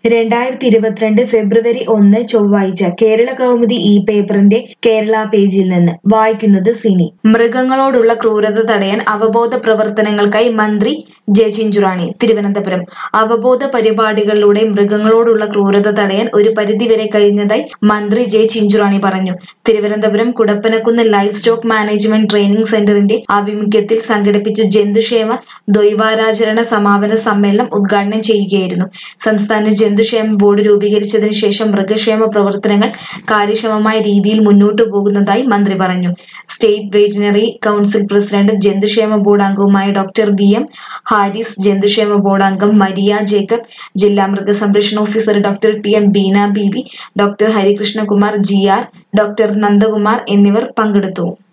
രണ്ടായിരത്തി ഇരുപത്തിരണ്ട് ഫെബ്രുവരി ഒന്ന് ചൊവ്വാഴ്ച കേരള കൗമുദി ഈ പേപ്പറിന്റെ കേരള പേജിൽ നിന്ന് വായിക്കുന്നത് സിനി മൃഗങ്ങളോടുള്ള ക്രൂരത തടയാൻ അവബോധ പ്രവർത്തനങ്ങൾക്കായി മന്ത്രി ജെ ചിഞ്ചുറാണി തിരുവനന്തപുരം അവബോധ പരിപാടികളിലൂടെ മൃഗങ്ങളോടുള്ള ക്രൂരത തടയാൻ ഒരു പരിധിവരെ കഴിഞ്ഞതായി മന്ത്രി ജെ ചിഞ്ചുറാണി പറഞ്ഞു Thiruvananthapuram Kudappanakunnu life stock management training സെന്ററിന്റെ ആഭിമുഖ്യത്തിൽ സംഘടിപ്പിച്ച ജന്തുക്ഷേമ ദ്വൈവാരാചരണ സമാപന സമ്മേളനം ഉദ്ഘാടനം ചെയ്യുകയായിരുന്നു സംസ്ഥാന ജന്തുക്ഷേമ ബോർഡ് രൂപീകരിച്ചതിന് ശേഷം മൃഗക്ഷേമ പ്രവർത്തനങ്ങൾ കാര്യക്ഷമമായ രീതിയിൽ മുന്നോട്ടു പോകുന്നതായി മന്ത്രി പറഞ്ഞു സ്റ്റേറ്റ് വെറ്റിനറി കൗൺസിൽ പ്രസിഡന്റും ജന്തുക്ഷേമ ബോർഡ് അംഗവുമായ ഡോക്ടർ ബി എം ഹാരിസ് ജന്തുക്ഷേമ ബോർഡ് അംഗം മരിയ ജേക്കബ് ജില്ലാ മൃഗസംരക്ഷണ officer doctor T M Beena B V doctor Harikrishnakumar G R doctor Nandakumar എന്നിവർ പങ്കെടുത്തു